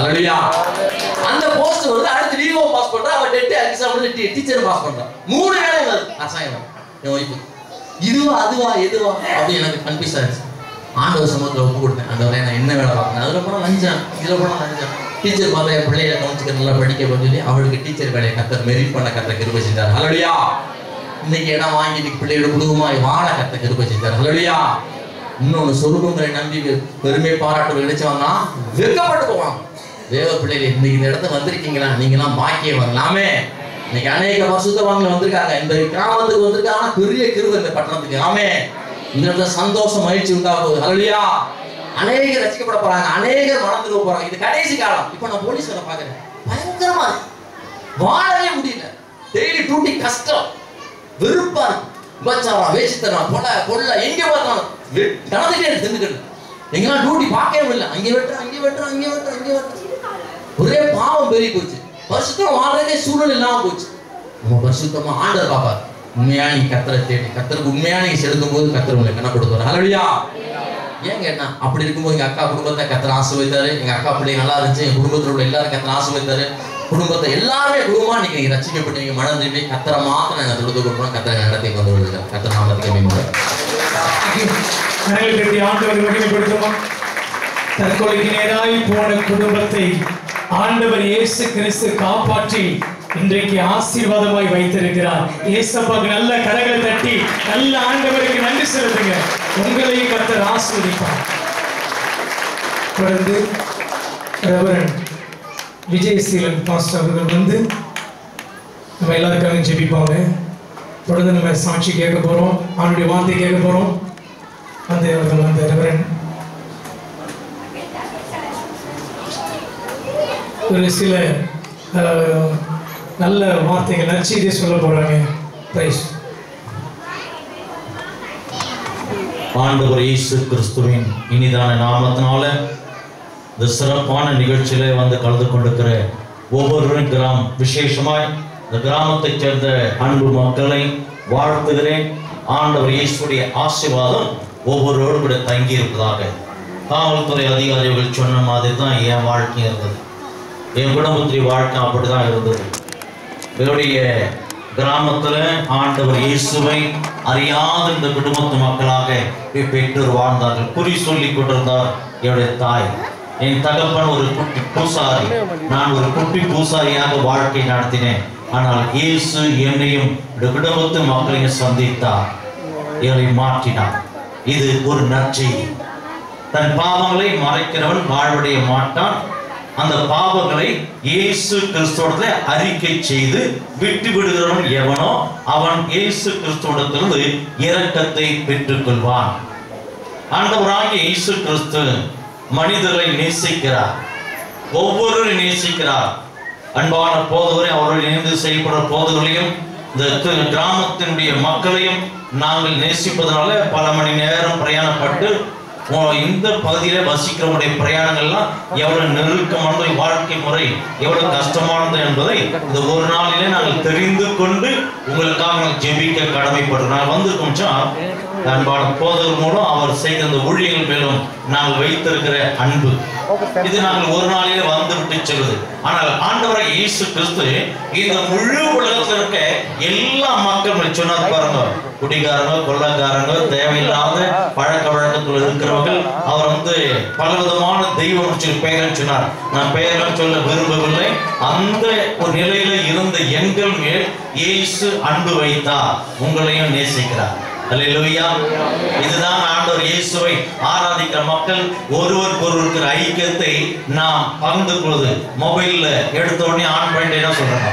ஹalleluya அந்த போஸ்ட் வந்து அடுத்து டிஓ பாஸ் பண்றா அவன் டெட் எக்ஸாம் வந்து டீச்சர் பாஸ் பண்றான் மூணு வேலை வருது அசாயம் என் ஒய்ஃபு இதுவா அதுவா எதுவா அப்படி எனக்கு கன்ஃபியூஸ் ஆயிடுச்சு ஆண்டவர் சமூகத்தில் ஒப்பு கொடுத்தேன் ஆண்டவரே நான் என்ன வேலை பார்க்கணும் அதில் போனால் லஞ்சம் இதில் போனால் லஞ்சம் டீச்சர் பார்த்தா என் பிள்ளைகளை கவனிச்சுக்க நல்லா படிக்க போன்னு சொல்லி அவளுக்கு டீச்சர் வேலையை கத்த மெரிட் பண்ண கத்த கிருபை செஞ்சார் ஹalleluya இன்னைக்கு இடம் வாங்கி இன்னைக்கு பிள்ளையோட குடும்பமாய் வாழ கத்த கிருபை செஞ்சார் ஹalleluya இன்னொன்று சொருபங்களை நம்பி பெருமை பாராட்டு நினைச்சவங்க வெட்கப்பட்டு போவாங்க தேவ பிள்ளைகள் இன்னைக்கு இந்த இடத்துல வந்திருக்கீங்களா நீங்களாம் பாக்கியம் வரலாமே இன்னைக்கு அநேக பசுத்தவங்க வந்திருக்காங்க இந்த கிராமத்துக்கு வந்திருக்காங்க பெரிய கிருபை இந்த பட்டணத்துக்கு ஆமே இந்த இடத்துல சந்தோஷம் மகிழ்ச்சி உண்டா போகுது ஹalleluya அநேகர் ரசிக்கப்பட போறாங்க அநேகர் மனம் திரும்ப போறாங்க இது கடைசி காலம் இப்போ நான் போலீஸ் வேலை பார்க்குறேன் பயங்கரமா இருக்கு வாழவே முடியல டெய்லி டியூட்டி கஷ்டம் வெறுப்பா இருக்கு விபச்சாரம் வேசித்தனம் கொலை கொள்ள எங்க பார்த்தாலும் வெ- நடந்துட்டே இருக்கு திண்டுக்கல் எங்கெல்லாம் டியூட்டி பார்க்கவே முடியல அங்கே வெட்டுறோம் அங்கே வெட்டுறோம் அங்கே வெட்டுறோம் அங்கே வெட்டுறோம் ஒரே பாவம் பெருகி போச்சு பரிசுத்தம் வாழ்றதே சூழல் இல்லாம போச்சு நம்ம பரிசுத்தமா ஆண்டவர் பாப்பார் உண்மையா நீ கத்தரை தேடி கத்தருக்கு உண்மையா நீங்க செலுத்தும் போது கத்தர் உங்களுக்கு என்ன கொடுத்தாரு ஹalleluya ஏன் கேட்டா அப்படி இருக்கும்போது எங்க அக்கா குடும்பத்தை கத்தர் ஆசீர்வதித்தாரு எங்க அக்கா பிள்ளை நல்லா இருந்துச்சு எங்க குடும்பத்தில் உள்ள எல்லாரும் கத்தர் ஆசீர்வதித்தாரு குடும்பத்தை எல்லாருமே குடும்பமா நீங்க நீங்க ரசிக்கப்பட்டு நீங்க மனம் திரும்பி கத்தரை மாத்திரம் நாங்க தொழுது கொடுக்கணும் கத்தரை நடத்தி கொண்டு வருகிறோம் கத்தர் நாமத்துக்கு மேம்படும் கரங்களை தட்டி ஆண்டவர் மகிமைப்படுத்துமா தற்கொலைக்கு நேராய் போன குடும்பத்தை ஆண்டவர் இயேசு கிறிஸ்து காப்பாற்றி இன்றைக்கு ஆசீர்வாதமாய் வைத்திருக்கிறார் இயேசப்பாக்கு நல்ல கரங்களை தட்டி நல்ல ஆண்டவருக்கு நன்றி செலுத்துங்க உங்களையும் கர்த்தர் ஆசீர்வதிப்பார் தொடர்ந்து ரெவரன் விஜயசீலன் பாஸ்டர் அவர்கள் வந்து நம்ம எல்லாருக்காகவும் ஜெபிப்பாங்க தொடர்ந்து நம்ம சாட்சி கேட்க போறோம் அவனுடைய வார்த்தை கேட்க போறோம் அந்த அவர்கள் அந்த ரெவரன் ஒரு சில அஹ், நல்ல வார்த்தைகள் நற்செய்தியை சொல்ல போறாங்க பிரைஸ் ஆண்டவர் இயேசு கிறிஸ்துவின் இனிதான நாமத்தினால இந்த சிறப்பான நிகழ்ச்சியில வந்து கலந்து கொண்டிருக்கிற ஒவ்வொரு கிராம் விசேஷமாய் இந்த கிராமத்தைச் சேர்ந்த அன்பு மக்களை வாழ்த்துகிறேன் ஆண்டவர் இயேசுடைய ஆசீர்வாதம் ஒவ்வொருவரோடு கூட தங்கி இருப்பதாக காவல்துறை அதிகாரிகள் சொன்ன மாதிரி தான் என் வாழ்க்கை இருந்தது என் குடும்பத்தின் வாழ்க்கை அப்படிதான் இருந்தது என்னுடைய கிராமத்துல ஆண்டவர் இயேசுவை அறியாத இந்த குடும்பத்து மக்களாக பெற்றோர் வாழ்ந்தார்கள் குறி சொல்லி கொண்டிருந்தார் என்னுடைய தாய் என் தகப்பன் ஒரு குட்டி பூசாரி நான் ஒரு குட்டி பூசாரியாக வாழ்க்கை நடத்தினேன் ஆனால் இயேசு என்னையும் இந்த குடும்பத்து மக்களையும் சந்தித்தார் என்னை மாற்றினார் இது ஒரு நற்செய்தி தன் பாவங்களை மறைக்கிறவன் வாழ்வடைய மாட்டான் அந்த பாவங்களை இயேசு கிறிஸ்துவத்துல அறிக்கை செய்து விட்டு விடுகிறவன் எவனோ அவன் இயேசு கிறிஸ்துவத்திலிருந்து இரக்கத்தை பெற்றுக் கொள்வான் ஆண்டவராகிய இயேசு கிறிஸ்து மனிதரை நேசிக்கிறார் ஒவ்வொருவரையும் நேசிக்கிறார் அன்பான போதவரை அவர்கள் இணைந்து செய்யப்படுற போதவர்களையும் இந்த தி- கிராமத்தினுடைய மக்களையும் நாங்கள் நேசிப்பதனால பல மணி நேரம் பிரயாணப்பட்டு உ- இந்த பகுதியில வசிக்கிறவங்களுடைய பிரயாணங்கள்லாம் எவ்வளவு நெருக்கமானது வாழ்க்கை முறை எவ்வளவு கஷ்டமானது என்பதை இந்த ஒரு நாளிலே நாங்கள் தெரிந்து கொண்டு உங்களுக்காக நாங்கள் ஜெபிக்க கடமைப்படுறோம் நாங்கள் வந்திருக்கோம் சொன்னா, அன்பான போதவர் மூலம் அவர் செய்த அந்த ஊழியர்கள் மேலும் நாங்கள் வைத்திருக்கிற அன்பு இது நாங்கள் ஒரு நாளிலே வந்து விட்டு செல்லுது ஆனால் ஆண்டவரை இயேசு கிறிஸ்து இந்த முழு உலகத்தில் இருக்க எல்லா மக்களும் சொன்னது பாருங்க குடிகாரங்க கொள்ளக்காரங்க தேவையில்லாத பழக்க வழக்கத்தில் இருக்கிறவர்கள் அவர் வந்து பலவிதமான தெய்வம் சொல்லி பெயரை சொன்னார் நான் பெயரை சொல்ல விரும்பவில்லை அந்த ஒரு நிலையில இருந்த எங்கள் மேல் இயேசு அன்பு வைத்தார் உங்களையும் நேசிக்கிறார் அல்லேலூயா இதுதான் ஆண்டவர் இயேசுவை ஆராதிக்கிற மக்கள் ஒருவருக்கு ஒருவர் இருக்கிற ஐக்கியத்தை நாம் பகிர்ந்து கொள்வது மொபைல்ல எடுத்த உடனே ஆன் பண்ணிட்டு என்ன சொல்றாங்க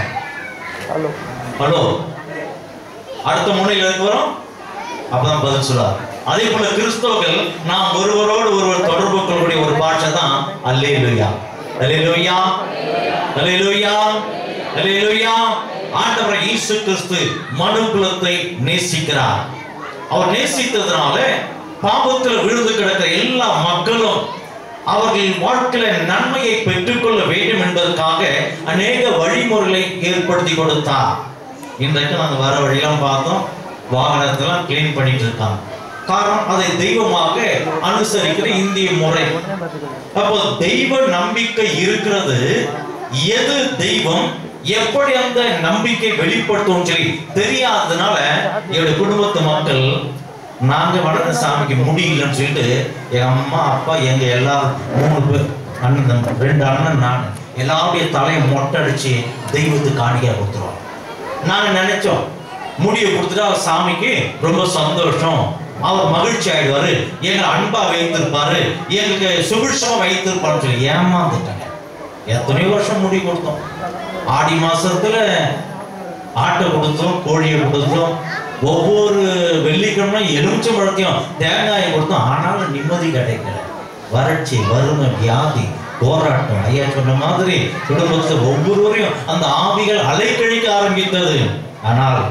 ஹலோ அடுத்த முனையில் இருந்து வரும் அப்பதான் பதில் சொல்றார் அதே போல கிறிஸ்தவர்கள் நாம் ஒருவரோடு ஒருவர் தொடர்பு கொள்ளக்கூடிய ஒரு பாஷை தான் அல்லேலூயா அல்லேலூயா அல்லேலூயா அல்லேலூயா ஆண்டவர் இயேசு கிறிஸ்து மனுக்குலத்தை நேசிக்கிறார் அவர் நேசித்ததுனால பாவத்தில் விழுந்து கிடக்கிற எல்லா மக்களும் அவர்கள் வாழ்க்கையில நன்மையை பெற்றுக்கொள்ள வேண்டும் என்பதற்காக அநேக வழிமுறைகளை ஏற்படுத்தி கொடுத்தார் இன்றைக்கு நாங்க வர வழியெல்லாம் பார்த்தோம் வாகனத்தெல்லாம் கிளீன் பண்ணிட்டு இருக்காங்க காரணம் அதை தெய்வமாக அனுசரிக்கிற இந்திய முறை அப்போ தெய்வ நம்பிக்கை இருக்கிறது எது தெய்வம் எப்படி அந்த நம்பிக்கை வெளிப்படுத்தும் சொல்லி தெரியாததுனால என்னுடைய குடும்பத்து மக்கள் நாங்க வளர்ந்த சாமிக்கு முடியலன்னு சொல்லிட்டு எங்க அம்மா அப்பா எங்க எல்லாரும் மூணு பேர் அண்ணன் தம்பி, ரெண்டு அண்ணன் நான் எல்லாருடைய தலையை மொட்டை அடிச்சு தெய்வத்துக்கு காணிக்கா கொடுத்துருவோம் நாங்க நினைச்சோம் முடியை கொடுத்துட்டு அவர் சாமிக்கு ரொம்ப சந்தோஷம் அவர் மகிழ்ச்சி ஆயிடுவாரு எங்களை அன்பா வைத்திருப்பாரு எங்களுக்கு சுபிட்சமா வைத்திருப்பாருன்னு சொல்லி ஏமாந்துட்டாங்க எத்தனையோ வருஷம் முடி கொடுத்தோம் ஆடி மாசத்துல ஆட்டை கொடுத்தோம் கோழியை கொடுத்தோம் ஒவ்வொரு வெள்ளிக்கிழமை எலுமிச்சம் பழத்தையும் தேங்காயை கொடுத்தோம் ஆனாலும் நிம்மதி கிடைக்கல வறட்சி வறுமை வியாதி போராட்டம் ஐயா சொன்ன மாதிரி குடும்பத்தில் ஒவ்வொருவரையும் அந்த ஆவிகள் அலைக்கழிக்க ஆரம்பித்தது ஆனால்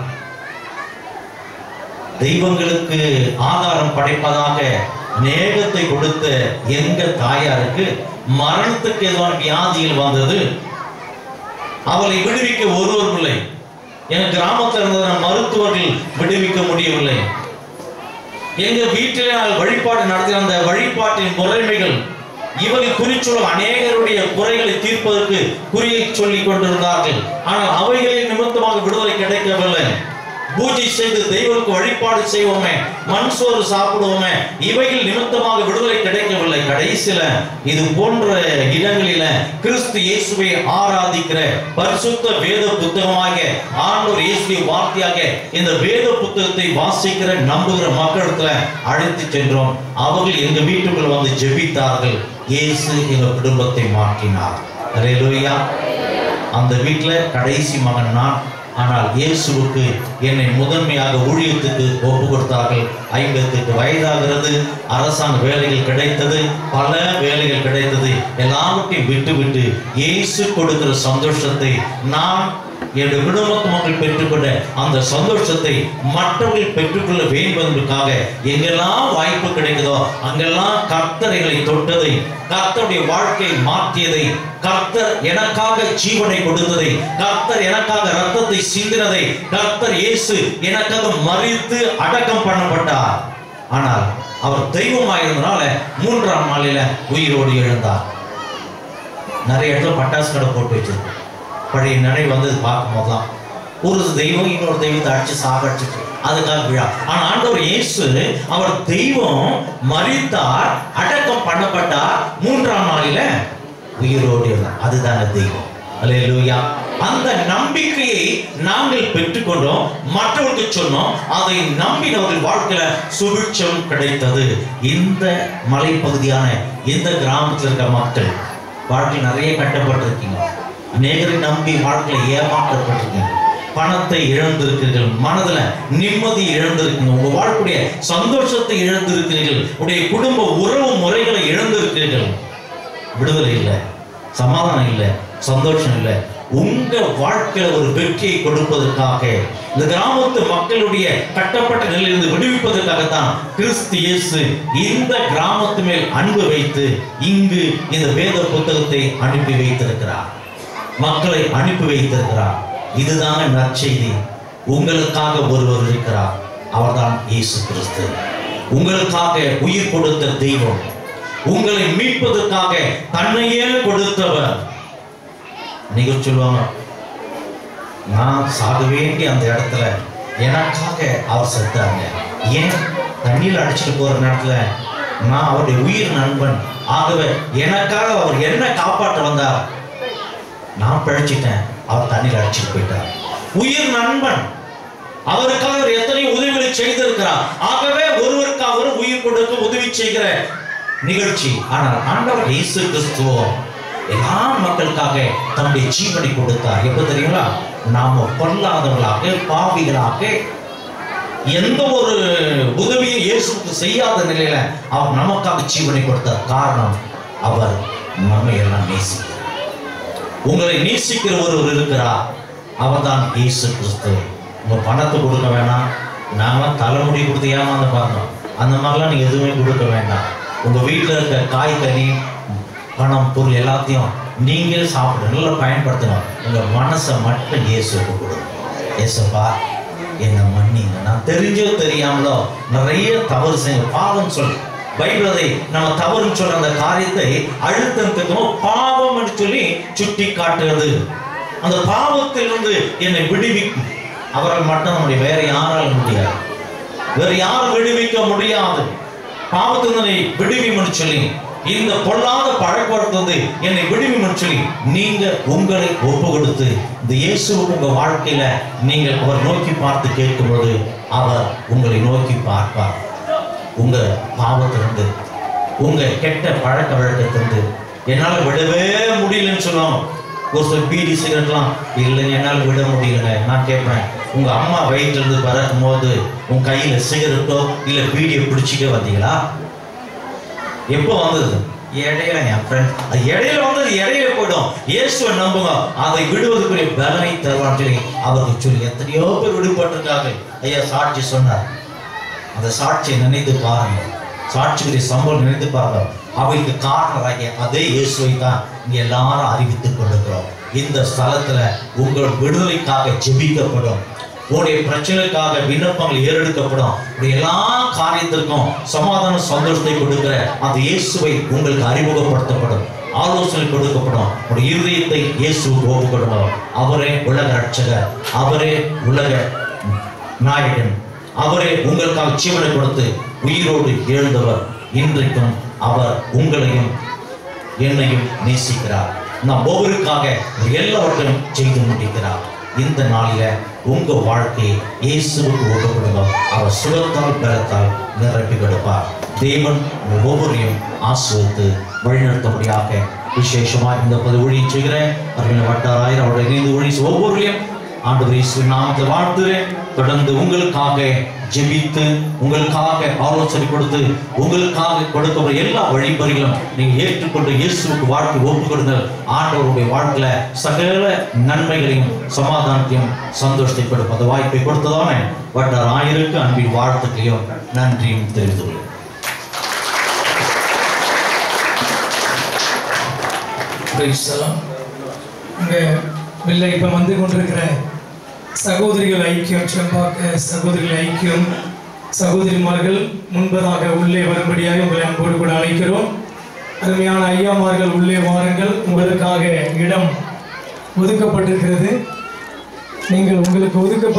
தெய்வங்களுக்கு ஆதாரம் படைப்பதாக நேகத்தை கொடுத்த எங்க தாயாருக்கு மரணத்துக்கு எதுவான வியாதிகள் வந்தது அவளை விடுவிக்க ஒருவர் இல்லை என் கிராமத்தில் இருந்த மருத்துவர்கள் விடுவிக்க முடியவில்லை எங்க வீட்டிலே நாங்கள் வழிபாடு நடத்தின அந்த வழிபாட்டின் முறைமைகள் இவர்கள் குறிச்சொல்லும் அநேகருடைய குறைகளை தீர்ப்பதற்கு குறியை சொல்லிக் கொண்டிருந்தார்கள் ஆனால் அவைகளின் நிமித்தமாக விடுதலை கிடைக்கவில்லை பூஜை செய்து தெய்வங்களுக்கு வழிபாடு செய்வோமே மண் சோறு சாப்பிடுவோமே இவைகள் நிமித்தமாக விடுதலை கிடைக்கவில்லை கடைசியில இது போன்ற இடங்களில கிறிஸ்து இயேசுவை ஆராதிக்கிற பரிசுத்த வேத புத்தகமாக ஆண்டவர் இயேசுவை வார்த்தையாக இந்த வேத புத்தகத்தை வாசிக்கிற நம்புகிற மக்களிடத்துல அழைத்து சென்றோம் அவர்கள் எங்க வீட்டுக்குள்ள வந்து ஜெபித்தார்கள் இயேசு எங்க குடும்பத்தை மாற்றினார் அல்லேலூயா அந்த வீட்டுல கடைசி மகன் நான் ஆனால் இயேசுவுக்கு என்னை முதன்மையாக ஊழியத்துக்கு ஒப்பு கொடுத்தார்கள் ஐம்பத்தெட்டு வயதாகிறது அரசாங்க வேலைகள் கிடைத்தது பல வேலைகள் கிடைத்தது எல்லாவற்றையும் விட்டு விட்டு இயேசு கொடுக்கிற சந்தோஷத்தை நான் என்னுடைய குடும்பத்து மக்கள் பெற்றுக்கொண்ட அந்த சந்தோஷத்தை மற்றவர்கள் பெற்றுக்கொள்ள வேண்டும் என்பதற்காக எங்கெல்லாம் வாய்ப்பு கிடைக்குதோ அங்கெல்லாம் கர்த்தரைகளை தொட்டதை கர்த்தருடைய வாழ்க்கையை மாற்றியதை கர்த்தர் எனக்காக ஜீவனை கொடுத்ததை கர்த்தர் எனக்காக ரத்தத்தை சிந்தினதை கர்த்தர் இயேசு எனக்காக மறித்து அடக்கம் பண்ணப்பட்டார் ஆனால் அவர் தெய்வமாயிருந்தனால மூன்றாம் நாளில உயிரோடு எழுந்தார் நிறைய இடத்துல பட்டாசு கடை போட்டு வச்சிருக்கோம் பழைய நினைவு வந்தது பார்க்கும் போதெல்லாம் ஒரு தெய்வம் இன்னொரு தெய்வத்தை அடிச்சு சாகடிச்சிட்டு அதுக்காக விழா ஆனா ஆண்டவர் இயேசு அவர் தெய்வம் மரித்தார் அடக்கம் பண்ணப்பட்டார் மூன்றாம் நாளில உயிரோடு இருந்தார் அதுதானே தெய்வம் அல்லேலூயா அந்த நம்பிக்கையை நாங்கள் பெற்றுக்கொண்டோம் மற்றவர்களுக்கு சொன்னோம் அதை நம்பினவர்கள் வாழ்க்கையில சுபிட்சம் கிடைத்தது இந்த மலைப்பகுதியான இந்த கிராமத்தில் இருக்க மக்கள் வாழ்க்கை நிறைய கட்டப்பட்டிருக்கீங்க அநேகரை நம்பி வாழ்க்கையில ஏமாற்றப்பட்டிருக்கீங்க பணத்தை இழந்திருக்கிறீர்கள் மனதுல நிம்மதி இழந்திருக்கீங்க உங்க வாழ்க்கைய சந்தோஷத்தை இழந்திருக்கிறீர்கள் உடைய குடும்ப உறவு முறைகளை இழந்திருக்கிறீர்கள் விடுதலை இல்லை சமாதானம் இல்லை சந்தோஷம் இல்லை உங்க வாழ்க்கையில ஒரு வெற்றியை கொடுப்பதற்காக இந்த கிராமத்து மக்களுடைய கட்டப்பட்ட நிலையிலிருந்து விடுவிப்பதற்காகத்தான் கிறிஸ்து இயேசு இந்த கிராமத்து மேல் அன்பு வைத்து இங்கு இந்த வேத புத்தகத்தை அனுப்பி வைத்திருக்கிறார் மக்களை அனுப்பி வைத்திருக்கிறார் இதுதாங்க நற்செய்தி உங்களுக்காக ஒருவர் இருக்கிறார் அவர்தான் இயேசு கிறிஸ்து உங்களுக்காக உயிர் கொடுத்த தெய்வம் உங்களை மீட்பதற்காக தன்னையே கொடுத்தவர் நீங்க சொல்லுவாங்க நான் சாக வேண்டிய அந்த இடத்துல எனக்காக அவர் செத்தாங்க ஏன் தண்ணியில் அடிச்சுட்டு போற நேரத்துல நான் அவருடைய உயிர் நண்பன் ஆகவே எனக்காக அவர் என்ன காப்பாற்ற வந்தார் நான் பிழைச்சிட்டேன் அவர் தண்ணியில் அடிச்சுட்டு போயிட்டார் உயிர் நண்பன் அவருக்காக அவர் எத்தனை உதவிகளை செய்திருக்கிறார் ஆகவே ஒருவருக்கு அவர் உயிர் கொடுக்க உதவி செய்கிற நிகழ்ச்சி ஆனால் ஆண்டவர் இயேசு கிறிஸ்துவோ எல்லா மக்களுக்காக தன்னுடைய ஜீவனை கொடுத்தார் எப்ப தெரியுங்களா நாம பொல்லாதவர்களாக பாவிகளாக எந்த ஒரு உதவியும் இயேசுக்கு செய்யாத நிலையில அவர் நமக்காக ஜீவனை கொடுத்தார் காரணம் அவர் நம்மை எல்லாம் நேசிக்கிறார் உங்களை நேசிக்கிற ஒருவர் இருக்கிறார் அவர்தான் இயேசு கிறிஸ்து உங்க பணத்தை கொடுக்க வேணாம் நாம தலைமுடி கொடுத்து ஏமாந்து பார்க்கணும் அந்த மாதிரிலாம் நீங்க எதுவுமே கொடுக்க வேண்டாம் உங்க வீட்டில் இருக்க காய்கறி பணம் பொருள் எல்லாத்தையும் நீங்களே சாப்பிடுங்க நல்லா பயன்படுத்தணும் உங்க மனசை மட்டும் இயேசுக்கு கொடுங்க இயேசுப்பா என்னை மன்னிங்க நான் தெரிஞ்சோ தெரியாமலோ நிறைய தவறு செஞ்ச பாவம் சொல்லு பைபிள் அதை நம்ம தவறுன்னு சொல்ற அந்த காரியத்தை அழுத்தத்துக்கும் பாவம் என்று சொல்லி சுட்டி காட்டுகிறது அந்த பாவத்திலிருந்து என்னை விடுவிக்கும் அவரால் மட்டும் நம்முடைய வேற யாராலும் முடியாது வேற யாரும் விடுவிக்க முடியாது பாவத்தினை விடுவின்னு சொல்லி இந்த பொல்லாத பழக்கவழக்கத்தை என்னை விடுவின்னு சொல்லி நீங்க உங்களை ஒப்பு கொடுத்து இந்த இயேசுவுக்கு உங்க வாழ்க்கையில நீங்கள் அவர் நோக்கி பார்த்து கேட்கும்போது அவர் உங்களை நோக்கி பார்ப்பார் உங்க பாவத்திலிருந்து உங்க கெட்ட பழக்க வழக்கத்திலிருந்து என்னால விடவே முடியலன்னு சொல்லுவாங்க ஒரு சில பீடி சிகரெட்லாம் இல்லைங்க என்னால் விட முடியலங்க நான் கேட்பேன் உங்க அம்மா வயிற்றுல இருந்து பிறக்கும் போது உன் கையில சிகரெட்டோ இல்ல பீடியை பிடிச்சிட்டே வந்தீங்களா எப்போ வந்தது இடையில என் ஃப்ரெண்ட் அது இடையில வந்தது இடையில போயிடும் இயேசுவை நம்புங்க அதை விடுவதற்குரிய பலனை தருவான்னு சொல்லி அவருக்கு சொல்லி எத்தனையோ பேர் விடுபட்டிருக்காங்க ஐயா சாட்சி சொன்னார் அந்த சாட்சியை நினைத்து பாருங்க சாட்சிக்குரிய சம்பவம் நினைத்து பாருங்க அவைக்கு காரணராகிய அதே இயேசுவை தான் இங்க எல்லாரும் அறிவித்துக் கொண்டிருக்கிறோம் இந்த ஸ்தலத்துல உங்கள் விடுதலைக்காக ஜெபிக்கப்படும் உங்களுடைய பிரச்சனைக்காக விண்ணப்பங்கள் ஏறெடுக்கப்படும் இப்படி எல்லா காரியத்திற்கும் சமாதான சந்தோஷத்தை கொடுக்கிற அந்த இயேசுவை உங்களுக்கு அறிமுகப்படுத்தப்படும் ஆலோசனை கொடுக்கப்படும் ஒரு இருதயத்தை இயேசுவுக்கு ஒப்புக் கொடுக்கணும் அவரே உலக ரட்சகர் அவரே உலக நாயகன் அவரே உங்களுக்காக ஜீவனை கொடுத்து உயிரோடு எழுந்தவர் இன்றைக்கும் அவர் உங்களையும் என்னையும் நேசிக்கிறார் நாம் ஒவ்வொருக்காக எல்லாவற்றையும் செய்து முடிக்கிறார் இந்த நாளில உங்க வாழ்க்கையை இயேசுவுக்கு ஒப்புக்கொடுங்க அவர் சுகத்தால் பலத்தால் நிரப்பி கொடுப்பார் தேவன் உங்கள் ஒவ்வொருவரையும் ஆசிர்வதித்து வழிநடத்தும்படியாக விசேஷமா இந்த பது ஊழியை செய்கிறேன் அவர்கள் வட்டாராயிரம் அவருடைய இணைந்து ஊழி ஒவ்வொருவரையும் ஆண்டவர் இயேசுவின் நாமத்தில் வாழ்த்துறேன் தொடர்ந்து உங்களுக்காக ஜெபித்து உங்களுக்காக ஆலோசனை கொடுத்து உங்களுக்காக கொடுக்கிற எல்லா வழிமுறைகளும் நீங்க ஏற்றுக்கொண்டு இயேசுவுக்கு வாழ்க்கை ஒப்பு கொடுங்க ஆண்டவருடைய வாழ்க்கையில சகல நன்மைகளையும் சமாதானத்தையும் சந்தோஷத்தை கொடுக்கும் அந்த வாய்ப்பை கொடுத்ததான வட்டார் ஆயிருக்கு அன்பின் வாழ்த்துக்களையும் நன்றியும் தெரிவித்துள்ளேன் Praise the Lord. இங்க வெளில இப்ப வந்து கொண்டிருக்கிற சகோதரிகள் ஐக்கியம் செம்பாக்க சகோதரிகள் ஐக்கியம் சகோதரிமார்கள் முன்பதாக உள்ளே வரும்படியாக உங்களை அன்போடு கூட அழைக்கிறோம் அருமையான ஐயாமார்கள் உள்ளே வாருங்கள் உங்களுக்காக இடம் ஒதுக்கப்பட்டிருக்கிறது நீங்கள் உங்களுக்கு ஒதுக்கப்பட்ட